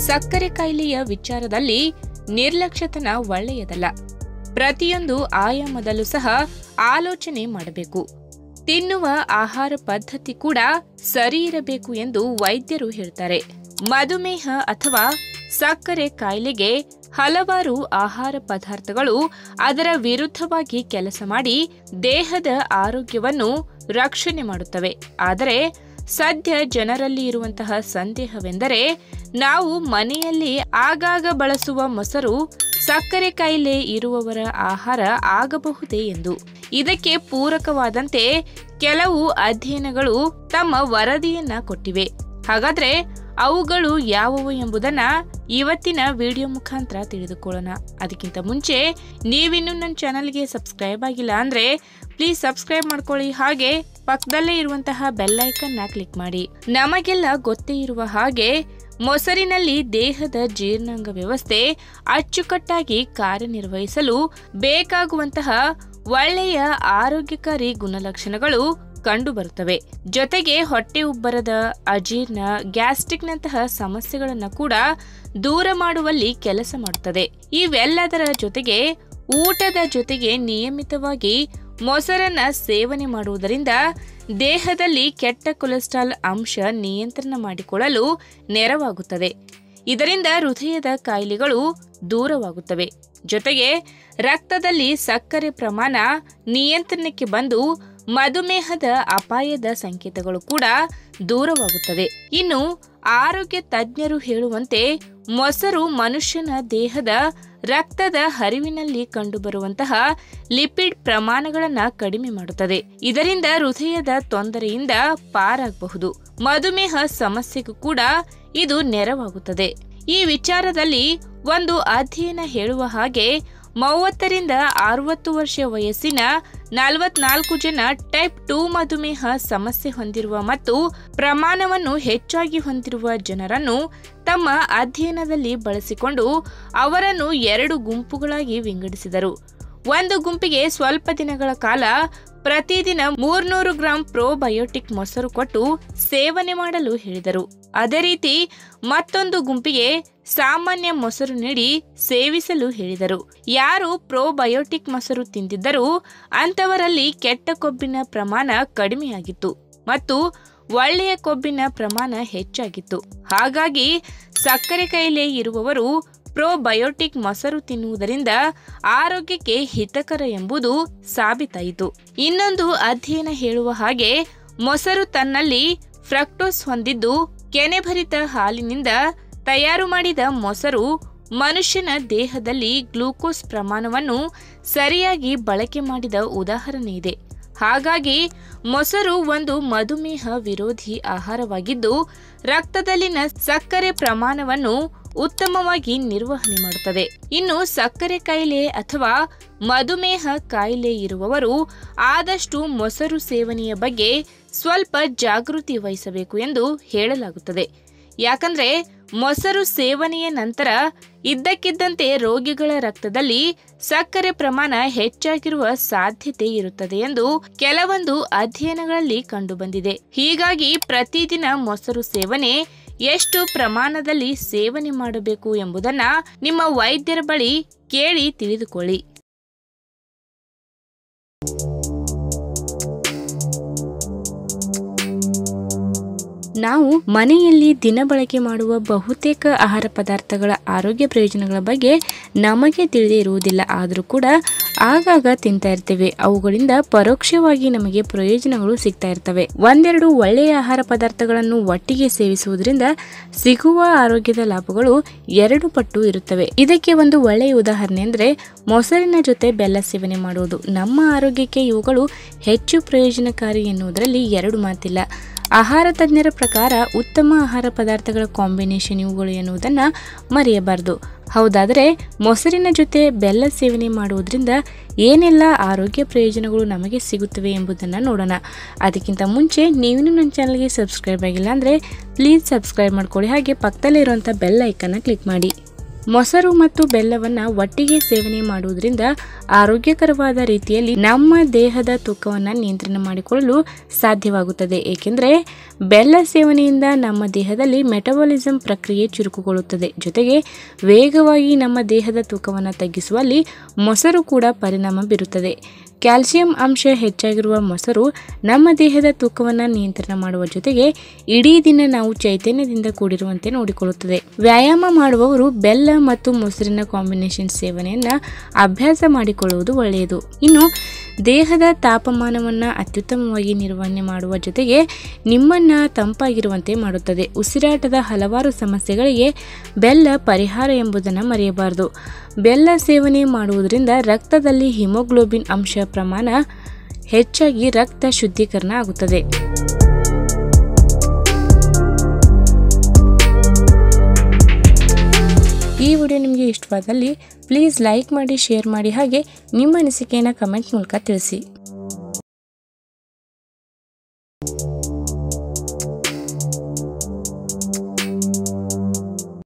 ಸಕ್ಕರೆ ಕಾಯಿಲೆಯ ವಿಚಾರದಲ್ಲಿ ನಿರ್ಲಕ್ಷ್ಯತನ ಒಳ್ಳೆಯದಲ್ಲ ಪ್ರತಿಯೊಂದು ಆಯಾಮದಲ್ಲೂ ಸಹ ಆಲೋಚನೆ ಮಾಡಬೇಕು ತಿನ್ನುವ ಆಹಾರ ಪದ್ಧತಿ ಕೂಡ ಸರಿ ಇರಬೇಕು ಎಂದು ವೈದ್ಯರು ಹೇಳ್ತಾರೆ ಮಧುಮೇಹ ಅಥವಾ ಸಕ್ಕರೆ ಕಾಯಿಲೆಗೆ ಹಲವಾರು ಆಹಾರ ಪದಾರ್ಥಗಳು ಅದರ ವಿರುದ್ಧವಾಗಿ ಕೆಲಸ ಮಾಡಿ ದೇಹದ ಆರೋಗ್ಯವನ್ನು ರಕ್ಷಣೆ ಮಾಡುತ್ತವೆ ಆದರೆ ಸದ್ಯ ಜನರಲ್ಲಿ ಇರುವಂತಹ ಸಂದೇಹವೆಂದರೆ ನಾವು ಮನೆಯಲ್ಲಿ ಆಗಾಗ ಬಳಸುವ ಮೊಸರು ಸಕ್ಕರೆ ಕಾಯಿಲೆ ಇರುವವರ ಆಹಾರ ಆಗಬಹುದೇ ಎಂದು ಇದಕ್ಕೆ ಪೂರಕವಾದಂತೆ ಕೆಲವು ಅಧ್ಯಯನಗಳು ತಮ್ಮ ವರದಿಯನ್ನ ಕೊಟ್ಟಿವೆ ಹಾಗಾದ್ರೆ ಅವುಗಳು ಯಾವುವು ಎಂಬುದನ್ನ ಇವತ್ತಿನ ವಿಡಿಯೋ ಮುಖಾಂತರ ತಿಳಿದುಕೊಳ್ಳೋಣ ಅದಕ್ಕಿಂತ ಮುಂಚೆ ನೀವಿನ್ನೂ ನನ್ನ ಚಾನಲ್ಗೆ ಸಬ್ಸ್ಕ್ರೈಬ್ ಆಗಿಲ್ಲ ಅಂದ್ರೆ ಪ್ಲೀಸ್ ಸಬ್ಸ್ಕ್ರೈಬ್ ಮಾಡ್ಕೊಳ್ಳಿ ಹಾಗೆ ಪಕ್ಕದಲ್ಲೇ ಇರುವಂತಹ ಬೆಲ್ ಐಕನ್ನ ಕ್ಲಿಕ್ ಮಾಡಿ ನಮಗೆಲ್ಲ ಗೊತ್ತೇ ಇರುವ ಹಾಗೆ ಮೊಸರಿನಲ್ಲಿ ದೇಹದ ಜೀರ್ಣಾಂಗ ವ್ಯವಸ್ಥೆ ಅಚ್ಚುಕಟ್ಟಾಗಿ ಕಾರ್ಯನಿರ್ವಹಿಸಲು ಬೇಕಾಗುವಂತಹ ಒಳ್ಳೆಯ ಆರೋಗ್ಯಕಾರಿ ಗುಣಲಕ್ಷಣಗಳು ಕಂಡುಬರುತ್ತವೆ ಜೊತೆಗೆ ಹೊಟ್ಟೆ ಉಬ್ಬರದ ಅಜೀರ್ಣ ಗ್ಯಾಸ್ಟ್ರಿಕ್ನಂತಹ ಸಮಸ್ಯೆಗಳನ್ನು ಕೂಡ ದೂರ ಮಾಡುವಲ್ಲಿ ಕೆಲಸ ಮಾಡುತ್ತದೆ ಇವೆಲ್ಲದರ ಜೊತೆಗೆ ಊಟದ ಜೊತೆಗೆ ನಿಯಮಿತವಾಗಿ ಮೊಸರನ್ನ ಸೇವನೆ ಮಾಡುವುದರಿಂದ ದೇಹದಲ್ಲಿ ಕೆಟ್ಟ ಕೊಲೆಸ್ಟ್ರಾಲ್ ಅಂಶ ನಿಯಂತ್ರಣ ಮಾಡಿಕೊಳ್ಳಲು ನೆರವಾಗುತ್ತದೆ ಇದರಿಂದ ಹೃದಯದ ಕಾಯಿಲೆಗಳು ದೂರವಾಗುತ್ತವೆ ಜೊತೆಗೆ ರಕ್ತದಲ್ಲಿ ಸಕ್ಕರೆ ಪ್ರಮಾಣ ನಿಯಂತ್ರಣಕ್ಕೆ ಬಂದು ಮಧುಮೇಹದ ಅಪಾಯದ ಸಂಕೇತಗಳು ಕೂಡ ದೂರವಾಗುತ್ತದೆ ಇನ್ನು ಆರೋಗ್ಯ ತಜ್ಞರು ಹೇಳುವಂತೆ ಮೊಸರು ಮನುಷ್ಯನ ದೇಹದ ರಕ್ತದ ಹರಿವಿನಲ್ಲಿ ಕಂಡುಬರುವಂತಹ ಲಿಪಿಡ್ ಪ್ರಮಾಣಗಳನ್ನ ಕಡಿಮೆ ಮಾಡುತ್ತದೆ ಇದರಿಂದ ಹೃದಯದ ತೊಂದರೆಯಿಂದ ಪಾರಾಗಬಹುದು ಮಧುಮೇಹ ಸಮಸ್ಯೆಗೂ ಕೂಡ ಇದು ನೆರವಾಗುತ್ತದೆ ಈ ವಿಚಾರದಲ್ಲಿ ಒಂದು ಅಧ್ಯಯನ ಹೇಳುವ ಹಾಗೆ ಮೂವತ್ತರಿಂದ ಅರವತ್ತು ವರ್ಷ ವಯಸ್ಸಿನ ನಲವತ್ನಾಲ್ಕು ಜನ ಟೈಪ್ ಟೂ ಮಧುಮೇಹ ಸಮಸ್ಯೆ ಹೊಂದಿರುವ ಮತ್ತು ಪ್ರಮಾಣವನ್ನು ಹೆಚ್ಚಾಗಿ ಹೊಂದಿರುವ ಜನರನ್ನು ತಮ್ಮ ಅಧ್ಯಯನದಲ್ಲಿ ಬಳಸಿಕೊಂಡು ಅವರನ್ನು ಎರಡು ಗುಂಪುಗಳಾಗಿ ವಿಂಗಡಿಸಿದರು ಒಂದು ಗುಂಪಿಗೆ ಸ್ವಲ್ಪ ದಿನಗಳ ಕಾಲ ಪ್ರತಿದಿನ ಮೂರ್ನೂರು ಗ್ರಾಂ ಪ್ರೋಬಯೋಟಿಕ್ ಮೊಸರು ಕೊಟ್ಟು ಸೇವನೆ ಮಾಡಲು ಹೇಳಿದರು ಅದೇ ರೀತಿ ಮತ್ತೊಂದು ಗುಂಪಿಗೆ ಸಾಮಾನ್ಯ ಮೊಸರು ನೀಡಿ ಸೇವಿಸಲು ಹೇಳಿದರು ಯಾರು ಪ್ರೋಬಯೋಟಿಕ್ ಮೊಸರು ತಿಂದಿದ್ದರೂ ಅಂತವರಲ್ಲಿ ಕೆಟ್ಟ ಕೊಬ್ಬಿನ ಪ್ರಮಾಣ ಕಡಿಮೆಯಾಗಿತ್ತು ಮತ್ತು ಒಳ್ಳೆಯ ಕೊಬ್ಬಿನ ಪ್ರಮಾಣ ಹೆಚ್ಚಾಗಿತ್ತು ಹಾಗಾಗಿ ಸಕ್ಕರೆ ಕಾಯಿಲೆ ಇರುವವರು ಪ್ರೋಬಯೋಟಿಕ್ ಮೊಸರು ತಿನ್ನುವುದರಿಂದ ಆರೋಗ್ಯಕ್ಕೆ ಹಿತಕರ ಎಂಬುದು ಸಾಬೀತಾಯಿತು ಇನ್ನೊಂದು ಅಧ್ಯಯನ ಹೇಳುವ ಹಾಗೆ ಮೊಸರು ತನ್ನಲ್ಲಿ ಫ್ರಕ್ಟೋಸ್ ಹೊಂದಿದ್ದು ಕೆನೆಭರಿತ ಹಾಲಿನಿಂದ ತಯಾರು ಮಾಡಿದ ಮೊಸರು ಮನುಷ್ಯನ ದೇಹದಲ್ಲಿ ಗ್ಲೂಕೋಸ್ ಪ್ರಮಾಣವನ್ನು ಸರಿಯಾಗಿ ಬಳಕೆ ಮಾಡಿದ ಉದಾಹರಣೆ ಇದೆ ಹಾಗಾಗಿ ಮೊಸರು ಒಂದು ಮಧುಮೇಹ ವಿರೋಧಿ ಆಹಾರವಾಗಿದ್ದು ರಕ್ತದಲ್ಲಿನ ಸಕ್ಕರೆ ಪ್ರಮಾಣವನ್ನು ಉತ್ತಮವಾಗಿ ನಿರ್ವಹಣೆ ಮಾಡುತ್ತದೆ ಇನ್ನು ಸಕ್ಕರೆ ಕಾಯಿಲೆ ಅಥವಾ ಮಧುಮೇಹ ಕಾಯಿಲೆ ಇರುವವರು ಆದಷ್ಟು ಮೊಸರು ಸೇವನೆಯ ಬಗ್ಗೆ ಸ್ವಲ್ಪ ಜಾಗೃತಿ ವಹಿಸಬೇಕು ಎಂದು ಹೇಳಲಾಗುತ್ತದೆ ಯಾಕಂದ್ರೆ ಮೊಸರು ಸೇವನೆಯ ನಂತರ ಇದ್ದಕ್ಕಿದ್ದಂತೆ ರೋಗಿಗಳ ರಕ್ತದಲ್ಲಿ ಸಕ್ಕರೆ ಪ್ರಮಾಣ ಹೆಚ್ಚಾಗಿರುವ ಸಾಧ್ಯತೆ ಇರುತ್ತದೆ ಎಂದು ಕೆಲವೊಂದು ಅಧ್ಯಯನಗಳಲ್ಲಿ ಕಂಡುಬಂದಿದೆ ಹೀಗಾಗಿ ಪ್ರತಿದಿನ ಮೊಸರು ಸೇವನೆ ಎಷ್ಟು ಪ್ರಮಾಣದಲ್ಲಿ ಸೇವನೆ ಮಾಡಬೇಕು ಎಂಬುದನ್ನ ನಿಮ್ಮ ವೈದ್ಯರ ಬಳಿ ಕೇಳಿ ತಿಳಿದುಕೊಳ್ಳಿ ನಾವು ಮನೆಯಲ್ಲಿ ದಿನ ಬಳಕೆ ಮಾಡುವ ಬಹುತೇಕ ಆಹಾರ ಪದಾರ್ಥಗಳ ಆರೋಗ್ಯ ಪ್ರಯೋಜನಗಳ ಬಗ್ಗೆ ನಮಗೆ ತಿಳಿದೇ ಇರುವುದಿಲ್ಲ ಆದರೂ ಕೂಡ ಆಗಾಗ ತಿಂತಾ ಇರ್ತೇವೆ ಅವುಗಳಿಂದ ಪರೋಕ್ಷವಾಗಿ ನಮಗೆ ಪ್ರಯೋಜನಗಳು ಸಿಗ್ತಾ ಇರ್ತವೆ ಒಂದೆರಡು ಒಳ್ಳೆಯ ಆಹಾರ ಪದಾರ್ಥಗಳನ್ನು ಒಟ್ಟಿಗೆ ಸೇವಿಸುವುದರಿಂದ ಸಿಗುವ ಆರೋಗ್ಯದ ಲಾಭಗಳು ಎರಡು ಪಟ್ಟು ಇರುತ್ತವೆ ಇದಕ್ಕೆ ಒಂದು ಒಳ್ಳೆಯ ಉದಾಹರಣೆ ಅಂದರೆ ಮೊಸರಿನ ಜೊತೆ ಬೆಲ್ಲ ಸೇವನೆ ಮಾಡುವುದು ನಮ್ಮ ಆರೋಗ್ಯಕ್ಕೆ ಇವುಗಳು ಹೆಚ್ಚು ಪ್ರಯೋಜನಕಾರಿ ಎನ್ನುವುದರಲ್ಲಿ ಎರಡು ಮಾತಿಲ್ಲ ಆಹಾರ ತಜ್ಞರ ಪ್ರಕಾರ ಉತ್ತಮ ಆಹಾರ ಪದಾರ್ಥಗಳ ಕಾಂಬಿನೇಷನ್ ಇವುಗಳು ಎನ್ನುವುದನ್ನು ಮರೆಯಬಾರದು ಹೌದಾದರೆ ಮೊಸರಿನ ಜೊತೆ ಬೆಲ್ಲ ಸೇವನೆ ಮಾಡುವುದರಿಂದ ಏನೆಲ್ಲ ಆರೋಗ್ಯ ಪ್ರಯೋಜನಗಳು ನಮಗೆ ಸಿಗುತ್ತವೆ ಎಂಬುದನ್ನು ನೋಡೋಣ ಅದಕ್ಕಿಂತ ಮುಂಚೆ ನೀವಿನ್ನೂ ನನ್ನ ಚಾನಲ್ಗೆ ಸಬ್ಸ್ಕ್ರೈಬ್ ಆಗಿಲ್ಲ ಅಂದರೆ ಪ್ಲೀಸ್ ಸಬ್ಸ್ಕ್ರೈಬ್ ಮಾಡ್ಕೊಳ್ಳಿ ಹಾಗೆ ಪಕ್ಕದಲ್ಲೇ ಇರುವಂಥ ಬೆಲ್ ಐಕನ್ನ ಕ್ಲಿಕ್ ಮಾಡಿ ಮೊಸರು ಮತ್ತು ಬೆಲ್ಲವನ್ನು ಒಟ್ಟಿಗೆ ಸೇವನೆ ಮಾಡುವುದರಿಂದ ಆರೋಗ್ಯಕರವಾದ ರೀತಿಯಲ್ಲಿ ನಮ್ಮ ದೇಹದ ತೂಕವನ್ನು ನಿಯಂತ್ರಣ ಮಾಡಿಕೊಳ್ಳಲು ಸಾಧ್ಯವಾಗುತ್ತದೆ ಏಕೆಂದರೆ ಬೆಲ್ಲ ಸೇವನೆಯಿಂದ ನಮ್ಮ ದೇಹದಲ್ಲಿ ಮೆಟಬಾಲಿಸಂ ಪ್ರಕ್ರಿಯೆ ಚುರುಕುಗೊಳ್ಳುತ್ತದೆ ಜೊತೆಗೆ ವೇಗವಾಗಿ ನಮ್ಮ ದೇಹದ ತೂಕವನ್ನು ತಗ್ಗಿಸುವಲ್ಲಿ ಮೊಸರು ಕೂಡ ಪರಿಣಾಮ ಬೀರುತ್ತದೆ ಕ್ಯಾಲ್ಸಿಯಂ ಅಂಶ ಹೆಚ್ಚಾಗಿರುವ ಮೊಸರು ನಮ್ಮ ದೇಹದ ತೂಕವನ್ನು ನಿಯಂತ್ರಣ ಮಾಡುವ ಜೊತೆಗೆ ಇಡೀ ದಿನ ನಾವು ಚೈತನ್ಯದಿಂದ ಕೂಡಿರುವಂತೆ ನೋಡಿಕೊಳ್ಳುತ್ತದೆ ವ್ಯಾಯಾಮ ಮಾಡುವವರು ಬೆಲ್ಲ ಮತ್ತು ಮೊಸರಿನ ಕಾಂಬಿನೇಷನ್ ಸೇವನೆಯನ್ನ ಅಭ್ಯಾಸ ಮಾಡಿಕೊಳ್ಳುವುದು ಒಳ್ಳೆಯದು ಇನ್ನು ದೇಹದ ತಾಪಮಾನವನ್ನು ಅತ್ಯುತ್ತಮವಾಗಿ ನಿರ್ವಹಣೆ ಮಾಡುವ ಜೊತೆಗೆ ನಿಮ್ಮನ್ನ ತಂಪಾಗಿರುವಂತೆ ಮಾಡುತ್ತದೆ ಉಸಿರಾಟದ ಹಲವಾರು ಸಮಸ್ಯೆಗಳಿಗೆ ಬೆಲ್ಲ ಪರಿಹಾರ ಎಂಬುದನ್ನು ಮರೆಯಬಾರದು ಬೆಲ್ಲ ಸೇವನೆ ಮಾಡುವುದರಿಂದ ರಕ್ತದಲ್ಲಿ ಹಿಮೋಗ್ಲೋಬಿನ್ ಅಂಶ ಪ್ರಮಾಣ ಹೆಚ್ಚಾಗಿ ರಕ್ತ ಶುದ್ಧೀಕರಣ ಆಗುತ್ತದೆ ಈ ವಿಡಿಯೋ ನಿಮಗೆ ಇಷ್ಟವಾದಲ್ಲಿ ಪ್ಲೀಸ್ ಲೈಕ್ ಮಾಡಿ ಶೇರ್ ಮಾಡಿ ಹಾಗೆ ನಿಮ್ಮ ಅನಿಸಿಕೆಯನ್ನು ಕಮೆಂಟ್ ಮೂಲಕ ತಿಳಿಸಿ